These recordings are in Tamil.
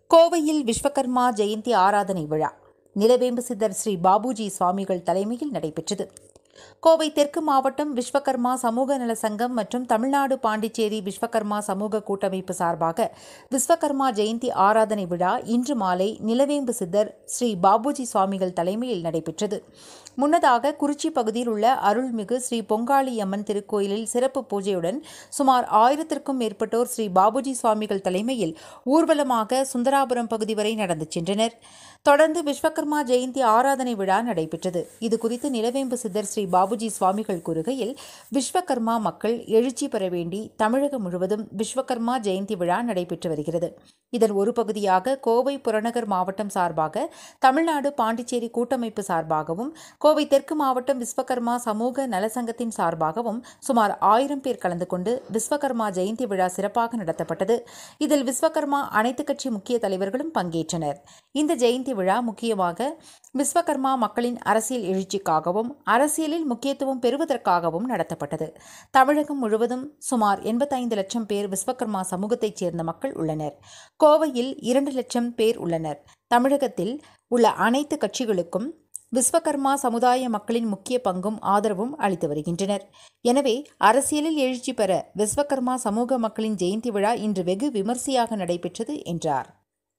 கோவையில் விஸ்வகர்மா ஜெயந்தி ஆராதனை விழா நிலவேம்பு சித்தர் ஸ்ரீ பாபுஜி சுவாமிகள் தலைமையில் நடைபெற்றது கோவை தெற்கு மாவட்டம் விஸ்வகர்மா சமூக நல சங்கம் மற்றும் தமிழ்நாடு பாண்டிச்சேரி விஸ்வகர்மா சமூக கூட்டமைப்பு சார்பாக விஸ்வகர்மா ஜெயந்தி ஆராதனை விழா இன்று மாலை நிலவேம்பு சித்தர் ஸ்ரீ பாபுஜி சுவாமிகள் தலைமையில் நடைபெற்றது முன்னதாக குறிச்சி பகுதியில் உள்ள அருள்மிகு ஸ்ரீ பொங்காளி அம்மன் திருக்கோயிலில் சிறப்பு பூஜையுடன் சுமார் ஆயிரத்திற்கும் மேற்பட்டோர் ஸ்ரீ பாபுஜி சுவாமிகள் தலைமையில் ஊர்வலமாக சுந்தராபுரம் பகுதி வரை நடந்து சென்றனர் தொடர்ந்து விஸ்வகர்மா ஜெயந்தி ஆராதனை விழா நடைபெற்றது இது குறித்து நிலவேம்பு சித்தர் ஸ்ரீ பாபுஜி சுவாமிகள் கூறுகையில் விஸ்வகர்மா மக்கள் எழுச்சி பெற வேண்டி தமிழகம் முழுவதும் விஸ்வகர்மா ஜெயந்தி விழா நடைபெற்று வருகிறது இதன் ஒரு பகுதியாக கோவை புறநகர் மாவட்டம் சார்பாக தமிழ்நாடு பாண்டிச்சேரி கூட்டமைப்பு சார்பாகவும் கோவை தெற்கு மாவட்டம் விஸ்வகர்மா சமூக நலசங்கத்தின் சார்பாகவும் சுமார் ஆயிரம் பேர் கலந்து கொண்டு விஸ்வகர்மா ஜெயந்தி விழா சிறப்பாக நடத்தப்பட்டது இதில் விஸ்வகர்மா அனைத்து கட்சி முக்கிய தலைவர்களும் பங்கேற்றனர் இந்த ஜெயந்தி விழா முக்கியமாக விஸ்வகர்மா மக்களின் அரசியல் எழுச்சிக்காகவும் அரசியலில் முக்கியத்துவம் பெறுவதற்காகவும் நடத்தப்பட்டது தமிழகம் முழுவதும் சுமார் எண்பத்தைந்து லட்சம் பேர் விஸ்வகர்மா சமூகத்தைச் சேர்ந்த மக்கள் உள்ளனர் கோவையில் இரண்டு லட்சம் பேர் உள்ளனர் தமிழகத்தில் உள்ள அனைத்து கட்சிகளுக்கும் விஸ்வகர்மா சமுதாய மக்களின் முக்கிய பங்கும் ஆதரவும் அளித்து வருகின்றனர் எனவே அரசியலில் எழுச்சி பெற விஸ்வகர்மா சமூக மக்களின் ஜெயந்தி விழா இன்று வெகு விமர்சையாக நடைபெற்றது என்றார்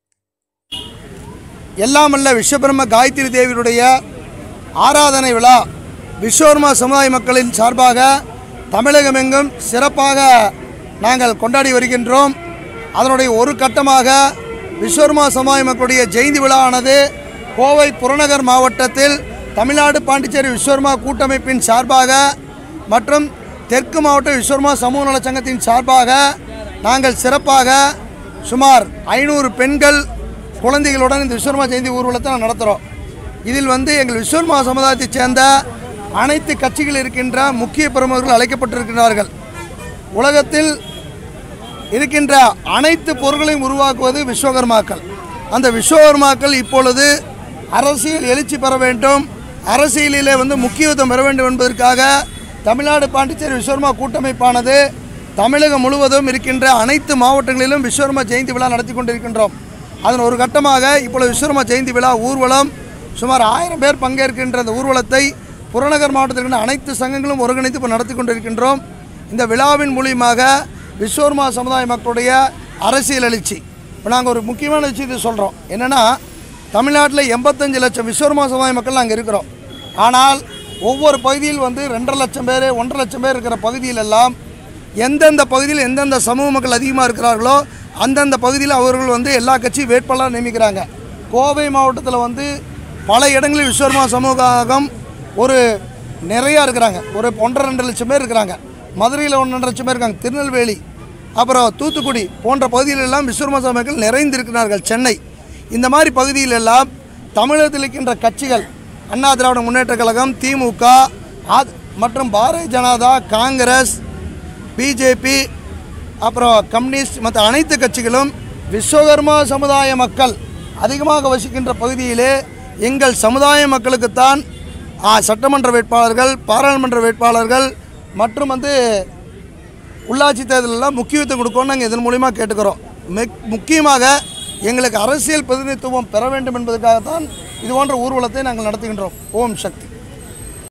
எல்லாமல்ல விஸ்வபிரம்ம காயத்ரி தேவியுடைய ஆராதனை விழா விஸ்வகர்மா சமுதாய மக்களின் சார்பாக தமிழகமெங்கும் சிறப்பாக நாங்கள் கொண்டாடி வருகின்றோம் அதனுடைய ஒரு கட்டமாக விஸ்வகர்மா சமுதாய மக்களுடைய ஜெயந்தி விழாவானது கோவை புறநகர் மாவட்டத்தில் தமிழ்நாடு பாண்டிச்சேரி விஸ்வகர்மா கூட்டமைப்பின் சார்பாக மற்றும் தெற்கு மாவட்ட விஸ்வகர்மா சமூக நலச் சங்கத்தின் சார்பாக நாங்கள் சிறப்பாக சுமார் ஐநூறு பெண்கள் குழந்தைகளுடன் இந்த விஸ்வகர்மா ஜெயந்தி ஊர்வலத்தை நான் நடத்துகிறோம் இதில் வந்து எங்கள் விஸ்வகர்மா சமுதாயத்தைச் சேர்ந்த அனைத்து கட்சிகள் இருக்கின்ற முக்கிய பிரமுகர்கள் அழைக்கப்பட்டிருக்கிறார்கள் உலகத்தில் இருக்கின்ற அனைத்து பொருட்களையும் உருவாக்குவது விஸ்வகர்மாக்கள் அந்த விஸ்வகர்மாக்கள் இப்பொழுது அரசியல் எழுச்சி பெற வேண்டும் அரசியலிலே வந்து முக்கியத்துவம் பெற வேண்டும் என்பதற்காக தமிழ்நாடு பாண்டிச்சேரி விஸ்வகர்மா கூட்டமைப்பானது தமிழகம் முழுவதும் இருக்கின்ற அனைத்து மாவட்டங்களிலும் விஸ்வகர்மா ஜெயந்தி விழா நடத்தி கொண்டிருக்கின்றோம் அதன் ஒரு கட்டமாக இப்பொழுது விஸ்வகர்மா ஜெயந்தி விழா ஊர்வலம் சுமார் ஆயிரம் பேர் பங்கேற்கின்ற அந்த ஊர்வலத்தை புறநகர் மாவட்டத்தில் இருக்கின்ற அனைத்து சங்கங்களும் ஒருங்கிணைத்து இப்போ நடத்தி கொண்டிருக்கின்றோம் இந்த விழாவின் மூலியமாக விஸ்வகர்மா சமுதாய மக்களுடைய அரசியல் எழுச்சி இப்போ நாங்கள் ஒரு முக்கியமான விஷயத்தை சொல்கிறோம் என்னென்னா தமிழ்நாட்டில் எண்பத்தஞ்சு லட்சம் விஸ்வகர்மா சமுதாய மக்கள் நாங்கள் இருக்கிறோம் ஆனால் ஒவ்வொரு பகுதியில் வந்து ரெண்டரை லட்சம் பேர் ஒன்றரை லட்சம் பேர் இருக்கிற பகுதியிலெல்லாம் எந்தெந்த பகுதியில் எந்தெந்த சமூக மக்கள் அதிகமாக இருக்கிறார்களோ அந்தந்த பகுதியில் அவர்கள் வந்து எல்லா கட்சியும் வேட்பாளராக நியமிக்கிறாங்க கோவை மாவட்டத்தில் வந்து பல இடங்களில் விஸ்வகர்மா சமூகம் ஒரு நிறையா இருக்கிறாங்க ஒரு ஒன்றரை ரெண்டு லட்சம் பேர் இருக்கிறாங்க மதுரையில் ஒன்றரை லட்சம் பேர் இருக்காங்க திருநெல்வேலி அப்புறம் தூத்துக்குடி போன்ற பகுதிகளெல்லாம் விஸ்வகர்மா சமூக மக்கள் நிறைந்திருக்கிறார்கள் சென்னை இந்த மாதிரி பகுதியிலெல்லாம் தமிழகத்தில் இருக்கின்ற கட்சிகள் அண்ணா திராவிட முன்னேற்ற கழகம் திமுக ஆத் மற்றும் பாரதிய ஜனதா காங்கிரஸ் பிஜேபி அப்புறம் கம்யூனிஸ்ட் மற்ற அனைத்து கட்சிகளும் விஸ்வகர்மா சமுதாய மக்கள் அதிகமாக வசிக்கின்ற பகுதியிலே எங்கள் சமுதாய மக்களுக்குத்தான் ஆ, சட்டமன்ற வேட்பாளர்கள் பாராளுமன்ற வேட்பாளர்கள் மற்றும் வந்து உள்ளாட்சி தேர்தலெல்லாம் முக்கியத்துவம் கொடுக்கணும்னு நாங்கள் இதன் மூலிமா கேட்டுக்கிறோம் மிக் முக்கியமாக எங்களுக்கு அரசியல் பிரதிநிதித்துவம் பெற வேண்டும் என்பதற்காகத்தான் இது போன்ற ஊர்வலத்தை நாங்கள் நடத்துகின்றோம் ஓம் சக்தி